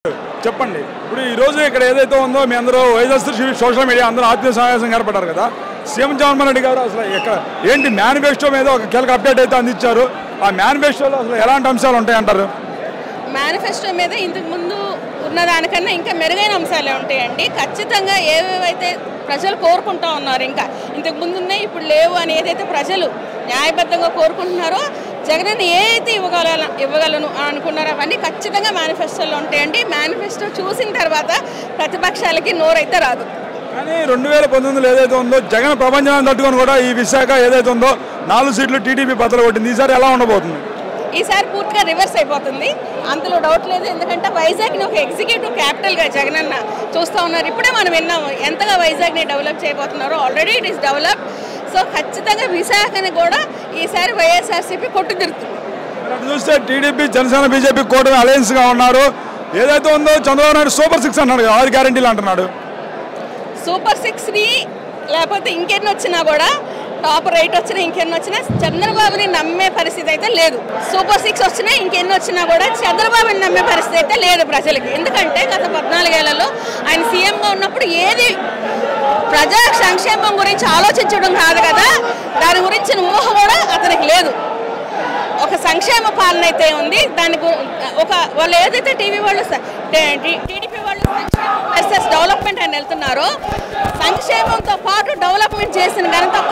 చెప్పండి ఇప్పుడు ఈ రోజు ఇక్కడ ఏదైతే ఉందో మీ అందరూ వైఎస్ సోషల్ మీడియా అందరూ ఆత్మీయ సమావేశం ఏర్పడ్డారు కదా సీఎం జగన్మోహన్ రెడ్డి గారు అసలు ఇక్కడ ఏంటి మేనిఫెస్టో మీద ఒక కీలక అప్డేట్ అయితే అందించారు ఆ మేనిఫెస్టోలో అసలు ఎలాంటి అంశాలు ఉంటాయంటారు మేనిఫెస్టో మీద ఇంతకు ముందు ఉన్న దానికన్నా ఇంకా మెరుగైన అంశాలే ఉంటాయండి ఖచ్చితంగా ఏవేవైతే ప్రజలు కోరుకుంటా ఉన్నారు ఇంకా ఇంతకు ముందు ఉన్నాయి ఇప్పుడు లేవు అని ఏదైతే ప్రజలు న్యాయబద్ధంగా కోరుకుంటున్నారో జగన్ ఏ అయితే ఇవ్వగల ఇవ్వగలను అని అనుకున్నారో అవన్నీ ఖచ్చితంగా మేనిఫెస్టోలో ఉంటాయండి మేనిఫెస్టో చూసిన తర్వాత ప్రతిపక్షాలకి నోరైతే రాదు కానీ రెండు వేల పంతొమ్మిదిలో ఏదైతే ఉందో జగన్ ప్రపంచాన్ని తట్టుకొని కూడా ఈ విశాఖ ఏదైతే ఉందో నాలుగు సీట్లు టీడీపీ బద్దలు కొట్టింది ఈసారి ఎలా ఉండబోతుంది ఈసారి పూర్తిగా రివర్స్ అయిపోతుంది అందులో డౌట్ లేదు ఎందుకంటే వైజాగ్ని ఒక ఎగ్జిక్యూటివ్ క్యాపిటల్గా జగనన్న చూస్తూ ఉన్నారు ఇప్పుడే మనం విన్నాము ఎంతగా వైజాగ్ని డెవలప్ చేయబోతున్నారో already it is develop so ఖచ్చితంగా విశాఖని కూడా ఈసారి వైఎస్ఆర్సీపీ కొట్టుదిరుతుంది మరి అటు చూస్తే టీడీపీ జనసేన బీజేపీ కూటమి అలయన్స్ గా ఉన్నారు ఏదైతే ఉందో చంద్రబాబు నాయుడు సూపర్ సిక్స్ అన్నాడు కదా ఆరు గ్యారంటీలు అంటున్నాడు సూపర్ సిక్స్ని లేకపోతే ఇంకెన్ని వచ్చినా కూడా టాప్ రైట్ వచ్చినా ఇంకెన్ని వచ్చినా చంద్రబాబుని నమ్మే పరిస్థితి అయితే లేదు సూపర్ సిక్స్ వచ్చినా ఇంకెన్ని వచ్చినా కూడా చంద్రబాబుని నమ్మే పరిస్థితి అయితే లేదు ప్రజలకి ఎందుకంటే గత పద్నాలుగేళ్లలో ఆయన సీఎంగా ఉన్నప్పుడు ఏది ప్రజా సంక్షేమం గురించి ఆలోచించడం కాదు కదా దాని గురించిన ఊహ కూడా అతనికి లేదు ఒక సంక్షేమ పాలన అయితే ఉంది దాని గు- ఒక వాళ్ళు ఏదైతే టీవీ వాళ్ళు స- టే- టీ- టీడీపీ వాళ్ళు వర్సెస్ డెవలప్మెంట్ అని వెళ్తున్నారో సంక్షేమంతో పాటు డెవలప్మెంట్ చేసిన ఘనత ఒక్క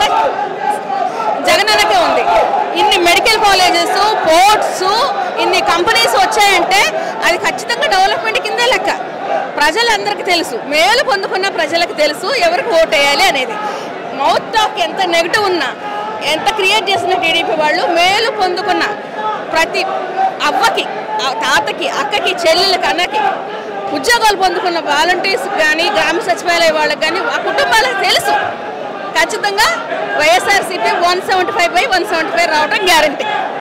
జగనన్నకే ఉంది ఇన్ని మెడికల్ కాలేజెస్ పోర్ట్స్ ఇన్ని కంపెనీస్ వచ్చాయంటే అది ఖచ్చితంగా డెవలప్మెంట్ కిందే లెక్క ప్రజలందరికీ తెలుసు మేలు పొందుకున్న ప్రజలకు తెలుసు ఎవరికి ఓట్ వేయాలి అనేది మౌత్ టాక్ ఎంత నెగిటివ్ ఉన్నా ఎంత క్రియేట్ చేసిన టీడీపీ వాళ్ళు మేలు పొందుకున్న ప్రతి అవ్వకి ఆ తాతకి అక్కకి చెల్లెలకి అన్నకి ఉద్యోగాలు పొందుకున్న వాలంటీర్స్ కానీ గ్రామ సచివాలయ వాళ్ళకి కానీ ఆ కుటుంబాలకు తెలుసు ఖచ్చితంగా YSRCP one seventy five by one seventy five రావడం గ్యారంటీ